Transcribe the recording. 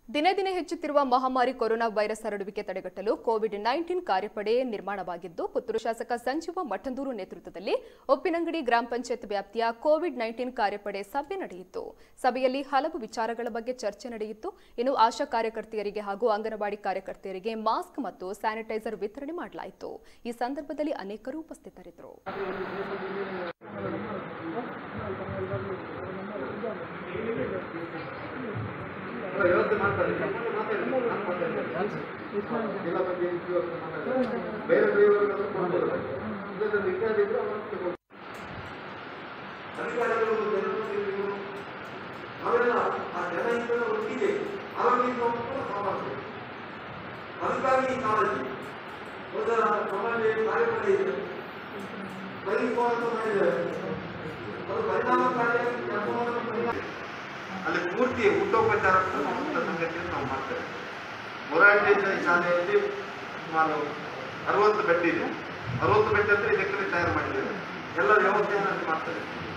ದಿನೇ ದಿನೇ ಹೆಚ್ಚುತ್ತಿರುವ ಮಹಾಮಾರಿ ಕೊರೋನಾ ವೈರಸ್ ಹರಡುವಿಕೆ ತಡೆಗಟ್ಟಲು ಕೋವಿಡ್ ನೈನ್ಟೀನ್ ಕಾರ್ಯಪಡೆ ನಿರ್ಮಾಣವಾಗಿದ್ದು ಪುತ್ತೂರು ಶಾಸಕ ಸಂಜೀವ ಮಠಂದೂರು ನೇತೃತ್ವದಲ್ಲಿ ಉಪ್ಪಿನಂಗಡಿ ಗ್ರಾಮ ಪಂಚಾಯತ್ ವ್ಯಾಪ್ತಿಯ ಕೋವಿಡ್ ನೈನ್ಟೀನ್ ಕಾರ್ಯಪಡೆ ಸಭೆ ನಡೆಯಿತು ಸಭೆಯಲ್ಲಿ ಹಲವು ವಿಚಾರಗಳ ಬಗ್ಗೆ ಚರ್ಚೆ ನಡೆಯಿತು ಇನ್ನು ಆಶಾ ಕಾರ್ಯಕರ್ತೆಯರಿಗೆ ಹಾಗೂ ಅಂಗನವಾಡಿ ಕಾರ್ಯಕರ್ತೆಯರಿಗೆ ಮಾಸ್ಕ್ ಮತ್ತು ಸ್ಯಾನಿಟೈಸರ್ ವಿತರಣೆ ಮಾಡಲಾಯಿತು ಈ ಸಂದರ್ಭದಲ್ಲಿ ಅನೇಕರು ಉಪಸ್ಥಿತರಿದ್ದರು ವ್ಯವಸ್ಥೆ ಮಾಡ್ತಾರೆ ನಮ್ಮನ್ನು ಮಾತಾಡಿ, ನಾನು ಮಾತಾಡ್ತೇನೆ. ಎಲ್ಲ ಬಗ್ಗೆ ಇಶ್ಯೂ ಮಾತಾಡ್ತಾರೆ. ಬೇರೆ ಬೇರೆಯವ್ರಿಗೆಲ್ಲ ಮಾಡ್ಬೋದು. ಇಲ್ಲದ್ರೆ ವಿಚಾರ ಇದ್ರೆ ಅವ್ರನ್ನ ತಗೊಳ್ಳಿ. ಅಧಿಕಾರಿಗಳು ಜನಪ್ರತಿನಿಧಿಗಳು ಅವೆಲ್ಲ ಆ ಜನಹಿತ ಒಟ್ಟಿಗೆ ಆರೋಗ್ಯ ಕಾಪಾಡಬೇಕು ಅದಕ್ಕಾಗಿ ಈ ಕಾಳಜಿ ಒಂದು ನಮ್ಮಲ್ಲಿ ಕಾರ್ಯಪಡೆ ಇದೆ ಬೈಸ್ಕೋತ ಮಾಡಿದ್ದಾರೆ ಅದು ಪರಿಣಾಮಕಾರಿಯಾಗಿ ಕೆಲಸವನ್ನು ಪರಿಣಾಮ ಅಲ್ಲಿ ಪೂರ್ತಿ ಊಟೋಪಚಾರ ಕೂಡ ನಮ್ಮ ಸಂಗತಿಯನ್ನು ನಾವು ಮಾಡ್ತೇವೆ ಮೊರಾರ್ಜಿ ಶಾಲೆಯಲ್ಲಿ ಸುಮಾರು ಅರವತ್ತು ಬೆಡ್ ಇದೆ ಅರವತ್ತು ಬೆಡ್ ಅಂದ್ರೆ ಇದಕ್ಕೆ ತಯಾರು ಮಾಡಿದ್ದೇವೆ ಎಲ್ಲ ವ್ಯವಸ್ಥೆಯನ್ನು ಅಲ್ಲಿ ಮಾಡ್ತಾರೆ